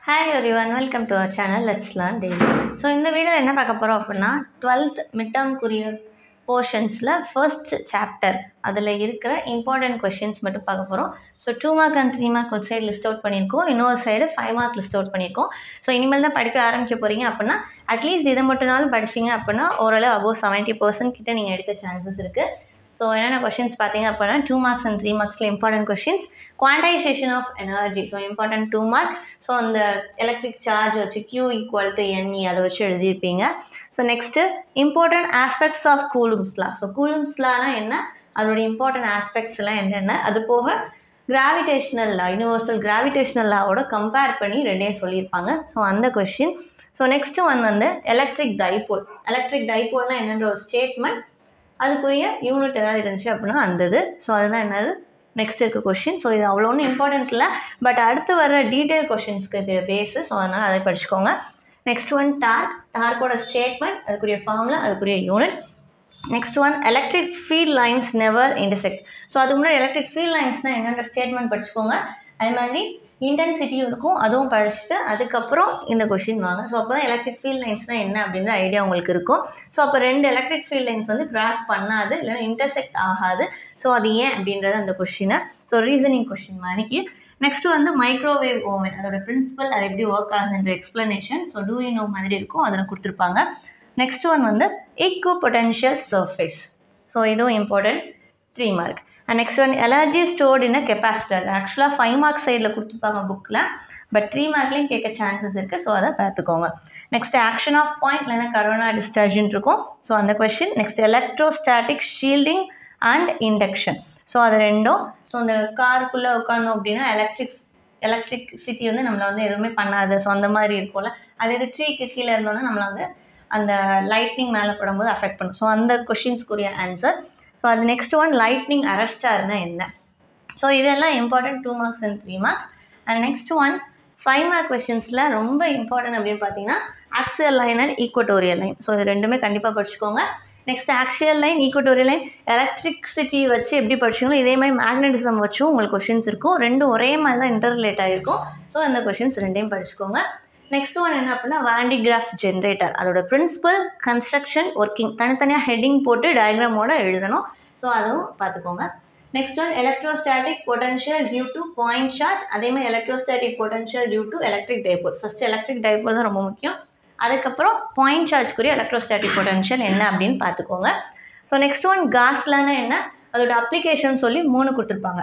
hi everyone welcome to our channel let's learn daily so இந்த வீடியோவில் என்ன பார்க்க போகிறோம் அப்படின்னா டுவெல்த் மிட்டம்க்குரிய போர்ஷன்ஸில் ஃபர்ஸ்ட் சாப்டர் அதில் இருக்கிற இம்பார்ட்டன்ட் கொஷின்ஸ் மட்டும் பார்க்க போகிறோம் so two mark and three mark ஒரு சைடு லிஸ்ட் அவுட் பண்ணியிருக்கோம் இன்னொரு side five mark list out பண்ணியிருக்கோம் ஸோ இனிமேல் தான் படிக்க ஆரம்பிக்க போகிறீங்க அப்படின்னா அட்லீஸ்ட் இதை மட்டும்னாலும் படிச்சிங்க அப்படின்னா ஓரளவு அபோவ் செவன்ட்டி பர்சன்ட் கிட்ட நீங்கள் எடுக்க சான்சஸ் இருக்குது ஸோ என்னென்ன கொஷின்ஸ் பார்த்தீங்க அப்படின்னா டூ மார்க்ஸ் அண்ட் த்ரீ மார்க்ஸில் important questions quantization of energy so important two mark so அந்த எலக்ட்ரிக் சார்ஜ் வச்சு கியூ ஈக்குவல் டு என்இ அதை வச்சு எழுதியிருப்பீங்க so next important aspects of Coulomb's law so கூலும்ஸ்லானா என்ன அதோட இம்பார்ட்டன்ட் ஆஸ்பெக்ட்ஸ்லாம் என்னென்ன அது போக கிராவிடேஷனல் லா யூனிவர்சல் கிராவிடேஷனல் லாவோட கம்பேர் பண்ணி ரெண்டையும் சொல்லியிருப்பாங்க ஸோ அந்த கொஷின் ஸோ நெக்ஸ்ட்டு ஒன் வந்து எலக்ட்ரிக் டைபோல் எலக்ட்ரிக் டைபோல்னால் என்னென்ற ஒரு ஸ்டேட்மெண்ட் அதுக்குரிய யூனிட் ஏதாவது இருந்துச்சு அப்படின்னா அந்த இது ஸோ அதுதான் என்னது நெக்ஸ்ட் இருக்க கொஷின் ஸோ இது அவ்வளோ ஒன்றும் இம்பார்ட்டன்ட் இல்லை பட் அடுத்து வர டீட்டெயில் கொஷின்ஸ்க்கு இது பேஸு ஸோ அதனால் அதை படிச்சுக்கோங்க நெக்ஸ்ட் ஒன் டார்க் டார்க்கோட ஸ்டேட்மெண்ட் அதுக்குரிய ஃபார்மில் அதுக்குரிய unit next one electric field lines never intersect so அதுக்கு முன்னாடி எலக்ட்ரிக் ஃபீல்ட் லைன்ஸ்னால் என்னென்ன ஸ்டேட்மெண்ட் படிச்சுக்கோங்க அது மாதிரி இன்டென்சிட்டியும் இருக்கும் அதுவும் படிச்சுட்டு அதுக்கப்புறம் இந்த கொஷின் வாங்க ஸோ அப்போ தான் எலக்ட்ரிக் ஃபீல்ட் லைன்ஸ்னால் என்ன அப்படின்ற ஐடியா உங்களுக்கு இருக்கும் ஸோ அப்போ ரெண்டு எலக்ட்ரிக் ஃபீல்ட் லைன்ஸ் வந்து கிராஸ் பண்ணாது இல்லைன்னா இன்டர்செக்ட் ஆகாது ஸோ அது ஏன் அப்படின்றது அந்த கொஷினை ஸோ ரீசனிங் கொஷின் மாதிரிக்கு நெக்ஸ்ட் வந்து மைக்ரோவேவ் ஓவன் அதோட பிரின்சிபல் அது எப்படி ஒர்க் ஆகுதுன்ற எக்ஸ்ப்ளனேஷன் ஸோ டூ நோ மாதிரி இருக்கும் அதில் கொடுத்துருப்பாங்க நெக்ஸ்ட் ஒன் வந்து ஈக்குவ பொட்டன்ஷியல் சர்ஃபேஸ் ஸோ இதுவும் important three mark and next one energy stored in capacitor ஆக்சுவலாக ஃபைவ் மார்க் சைடில் கொடுத்துருப்பாங்க புக்கில் பட் த்ரீ மார்க்லேயும் கேட்க சான்சஸ் இருக்குது ஸோ அதை பார்த்துக்கோங்க நெக்ஸ்ட் ஆக்ஷன் ஆஃப் பாயிண்ட் இல்லைனா கரோனா டிஸ்சார்ஜின் இருக்கும் ஸோ அந்த question next electrostatic shielding and induction so அது ரெண்டும் ஸோ அந்த காருக்குள்ளே உட்காந்தோம் அப்படின்னா எலக்ட்ரிக் எலக்ட்ரிசிட்டி வந்து நம்மளை வந்து எதுவுமே பண்ணாது ஸோ அந்த மாதிரி இருக்கும்ல அது இது ட்ரீக்கு கீழே இருந்தோன்னா நம்மளை வந்து அந்த லைட்னிங் மேலே படும்போது அஃபெக்ட் பண்ணும் ஸோ அந்த கொஷின்ஸ்க்குரிய ஆன்சர் ஸோ அது நெக்ஸ்ட் ஒன் லைட்னிங் அரெஸ்டாக இருந்தால் என்ன ஸோ இதெல்லாம் important two marks and three marks and next one five mark கொஷின்ஸில் ரொம்ப இம்பார்ட்டன்ட் அப்படின்னு பார்த்தீங்கன்னா axial line and equatorial line so இது ரெண்டுமே கண்டிப்பாக படிச்சுக்கோங்க next axial line equatorial line electricity வச்சு எப்படி படிச்சிங்களோ இதே மாதிரி மேக்னட்டிசம் வச்சும் உங்களுக்கு கொஷின்ஸ் இருக்கும் ரெண்டும் ஒரே மாதிரி தான் இன்டர்லேட் ஆகிருக்கும் ஸோ அந்த கொஷின்ஸ் ரெண்டையும் படிச்சுக்கோங்க நெக்ஸ்ட் ஒன் என்ன அப்படின்னா வாண்டிகிராஃப் ஜென்ரேட்டர் அதோட பிரின்சிபல் கன்ஸ்ட்ரக்ஷன் ஒர்க்கிங் தனித்தனியாக ஹெட்டிங் போட்டு டயக்ராமோட எழுதணும் ஸோ அதுவும் பார்த்துக்கோங்க next one electrostatic potential due to point charge அதேமாதிரி electrostatic potential due to electric dipole first electric dipole தான் ரொம்ப முக்கியம் அதுக்கப்புறம் பாயிண்ட் சார்ஜ்க்குரிய எலக்ட்ரோஸ்டாட்டிக் பொட்டன்ஷியல் என்ன அப்படின்னு பார்த்துக்கோங்க ஸோ நெக்ஸ்ட் ஒன் காஸ்லானா என்ன அதோட அப்ளிகேஷன் சொல்லி மூணு கொடுத்துருப்பாங்க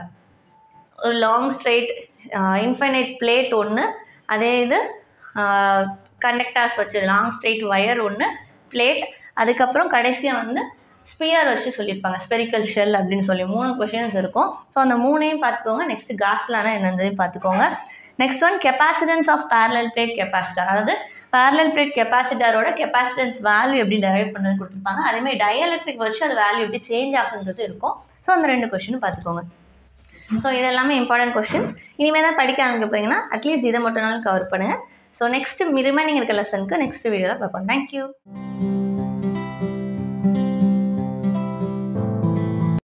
ஒரு லாங் ஸ்ட்ரைட் இன்ஃபைனைட் பிளேட் ஒன்று அதே இது கண்டக்டர்ஸ் வச்சு லாங் ஸ்ட்ரெயிட் ஒயர் ஒன்று பிளேட் அதுக்கப்புறம் கடைசியாக வந்து ஸ்பியர் வச்சு சொல்லியிருப்பாங்க ஸ்பெரிக்கல் ஷெல் அப்படின்னு சொல்லி மூணு கொஷின்ஸ் இருக்கும் ஸோ அந்த மூணையும் பார்த்துக்கோங்க நெக்ஸ்ட் காஸ்லானா என்னன்றதையும் பார்த்துக்கோங்க next one capacitance of parallel plate capacitor அதாவது பேரலல் பிளேட் கெப்பாசிட்டரோட கெப்பாசிட்டன்ஸ் வேல்யூ எப்படி டெரைவ் பண்ணது கொடுத்துருப்பாங்க அதேமாதிரி டயலக்ட்ரிக் வச்சு அது வேல்யூ எப்படி சேஞ்ச் ஆகுன்றது இருக்கும் ஸோ அந்த ரெண்டு கொஷினும் பார்த்துக்கோங்க ஸோ இது எல்லாமே இம்பார்ட்டன்ட் கொஷின்ஸ் இனிமேல் தான் படிக்க ஆரம்பிக்க போகிறீங்கன்னா அட்லீஸ்ட் இதை மட்டும்னாலும் கவர் பண்ணுங்கள் ஸோ நெக்ஸ்ட் ரிமைனிங் இருக்க லெசனுக்கு நெக்ஸ்ட் வீடியோவில் பார்ப்போம் தேங்க்யூ